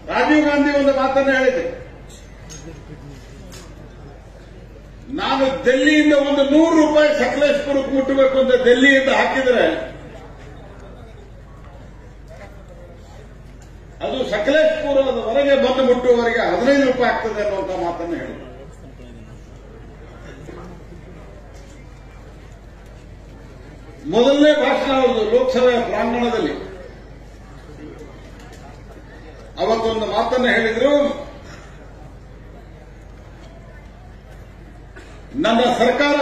ರಾಜೀವ್ ಗಾಂಧಿ ಒಂದು ಮಾತನ್ನ ಹೇಳಿದೆ ನಾನು ಡೆಲ್ಲಿಯಿಂದ ಒಂದು ನೂರು ರೂಪಾಯಿ ಸಕಲೇಶ್ಪುರಕ್ಕೆ ಮುಟ್ಟಬೇಕು ಅಂತ ಡೆಲ್ಲಿಯಿಂದ ಹಾಕಿದ್ರೆ ಅದು ಸಕಲೇಶ್ಪುರದವರೆಗೆ ಬಂದು ಮುಟ್ಟುವವರೆಗೆ ಹದಿನೈದು ರೂಪಾಯಿ ಆಗ್ತದೆ ಅನ್ನುವಂತ ಮಾತನ್ನ ಹೇಳಿದ್ರು ಮೊದಲನೇ ಭಾಷಣ ಅವರದು ಲೋಕಸಭೆಯ ಪ್ರಾಂಗಣದಲ್ಲಿ ಅವತ್ತೊಂದು ಮಾತನ್ನ ಹೇಳಿದ್ರು ನನ್ನ ಸರ್ಕಾರ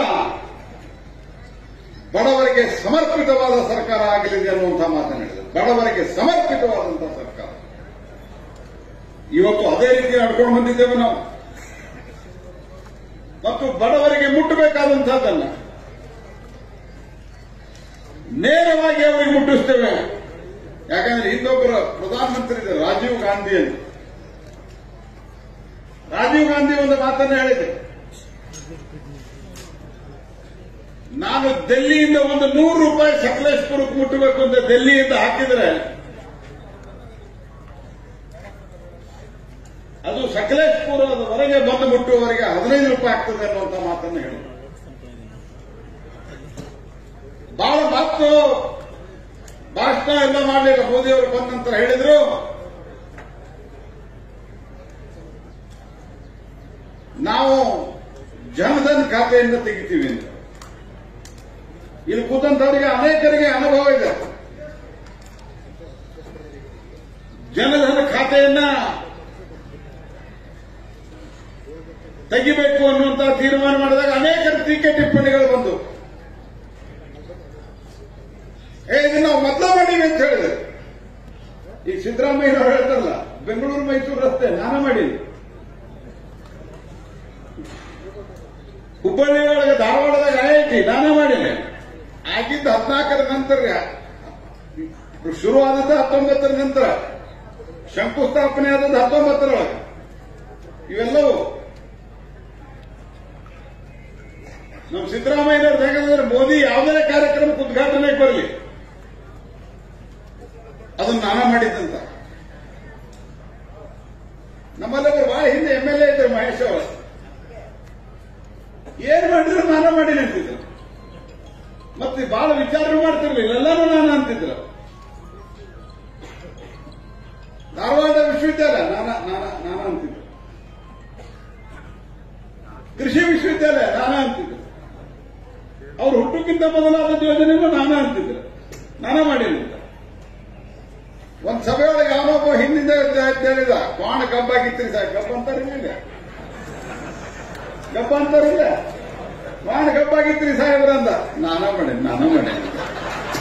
ಬಡವರಿಗೆ ಸಮರ್ಪಿತವಾದ ಸರ್ಕಾರ ಆಗಲಿದೆ ಅನ್ನುವಂತಹ ಮಾತನ್ನು ಹೇಳಿದರು ಬಡವರಿಗೆ ಸಮರ್ಪಿತವಾದಂತಹ ಸರ್ಕಾರ ಇವತ್ತು ಅದೇ ರೀತಿ ನಡ್ಕೊಂಡು ಬಂದಿದ್ದೇವೆ ನಾವು ಮತ್ತು ಬಡವರಿಗೆ ಮುಟ್ಟಬೇಕಾದಂತಹದ್ದಲ್ಲ ನೇರವಾಗಿ ಅವರಿಗೆ ಮುಟ್ಟಿಸ್ತೇವೆ ಯಾಕಂದ್ರೆ ಹಿಂದೊಬ್ಬರ ಪ್ರಧಾನಮಂತ್ರಿ ಇದ್ದಾರೆ ರಾಜೀವ್ ಗಾಂಧಿ ಅಂತ ರಾಜೀವ್ ಗಾಂಧಿ ಒಂದು ಮಾತನ್ನ ಹೇಳಿದೆ ನಾನು ಡೆಲ್ಲಿಯಿಂದ ಒಂದು ನೂರು ರೂಪಾಯಿ ಸಕಲೇಶ್ಪುರಕ್ಕೆ ಮುಟ್ಟಬೇಕು ಅಂತ ಡೆಲ್ಲಿಯಿಂದ ಹಾಕಿದ್ರೆ ಅದು ಸಕಲೇಶ್ಪುರದವರೆಗೆ ಬಂದು ಮುಟ್ಟುವವರೆಗೆ ಹದಿನೈದು ರೂಪಾಯಿ ಆಗ್ತದೆ ಅನ್ನುವಂತ ಮಾತನ್ನು ಹೇಳಿದ್ರು ಬಹಳ ಮಾತು ಭಾಷಣ ಎಲ್ಲ ಮಾಡಲಿಲ್ಲ ಮೋದಿ ಅವರು ಬಂದ ನಂತರ ಹೇಳಿದ್ರು ನಾವು ಜನಧನ್ ಖಾತೆಯಿಂದ ತೆಗಿತೀವಿ ಅಂತ ಇಲ್ಲಿ ಕೂತಂತವರಿಗೆ ಅನೇಕರಿಗೆ ಅನುಭವ ಇದೆ ಜನಧನ ಖಾತೆಯನ್ನ ತೆಗಿಬೇಕು ಅನ್ನುವಂತ ತೀರ್ಮಾನ ಮಾಡಿದಾಗ ಅನೇಕರ ಟೀಕೆ ಟಿಪ್ಪಣಿಗಳು ಬಂದು ಏ ಇದನ್ನ ನಾವು ಮೊದಲ ಮಾಡೀವಿ ಅಂತ ಹೇಳಿದೆ ಈಗ ಸಿದ್ದರಾಮಯ್ಯ ಅವರು ಹೇಳ್ತಾರಲ್ಲ ಬೆಂಗಳೂರು ಮೈಸೂರು ರಸ್ತೆ ನಾನು ಮಾಡೀನಿ ಹುಬ್ಬಳ್ಳಿ ಒಳಗೆ ಧಾರವಾಡದಾಗ ಐಐಟಿ ನಾನೇ ಮಾಡೀನಿ ಆಗಿದ್ದು ಹದಿನಾಲ್ಕರ ನಂತರ ಶುರುವಾದದ್ದು ಹತ್ತೊಂಬತ್ತರ ನಂತರ ಶಂಕುಸ್ಥಾಪನೆ ಆದದ್ದು ಹತ್ತೊಂಬತ್ತರೊಳಗೆ ಇವೆಲ್ಲವೂ ನಮ್ಮ ಸಿದ್ದರಾಮಯ್ಯನವ್ರು ಬೇಕಾದ್ರೆ ಮೋದಿ ಯಾವುದೇ ಕಾರ್ಯಕ್ರಮಕ್ಕೆ ಉದ್ಘಾಟನೆಗೆ ಬರಲಿ ಅದನ್ನ ನಾನ ಮಾಡಿದ್ದಂತ ನಮ್ಮಲ್ಲವರು ಬಹಳ ಹಿಂದೆ ಎಂ ಎಲ್ ಎ ಇದ್ದರು ಮಹೇಶ್ ಅವರು ಏನ್ ಮಾಡಿದ್ರು ನಾನ ಮಾಡಿ ಅಂತಿದ್ರು ಮತ್ತೆ ಬಹಳ ವಿಚಾರ ಮಾಡ್ತಿರ್ಲಿಲ್ಲ ಎಲ್ಲರೂ ನಾನು ಅಂತಿದ್ರು ಧಾರವಾಡ ವಿಶ್ವವಿದ್ಯಾಲಯ ನಾನ ನಾನ ನಾನ ಅಂತಿದ್ರು ಕೃಷಿ ವಿಶ್ವವಿದ್ಯಾಲಯ ನಾನ ಅಂತಿದ್ರು ಅವ್ರು ಹುಟ್ಟಕ್ಕಿಂತ ಮೊದಲಾದ ಯೋಜನೆಗೂ ನಾನ ಅಂತಿದ್ರು ನಾನ ಮಾಡಿಲ್ಲ ಒಂದ್ ಸಭೆಯೊಳಗೆ ಯಾವನೊಬ್ಬ ಹಿಂದಿಂದ ಅಂತ ಹೇಳಿದ ಕ್ವಾಣ ಗಬ್ಬಾಗಿತ್ರಿ ಸಾಕು ಗಬ್ಬ ಅಂತಾರಿಲ್ಲ ಗಬ್ಬ ಅಂತಾರಿಲ್ಲ ಕ್ವಾಣ ಗಬ್ಬಾಗಿತ್ರಿ ಸಾಹೇಬ್ರ ಅಂದ ನಾನ ಮಾಡೇನಿ ನಾನ ಮಾಡೇನಿ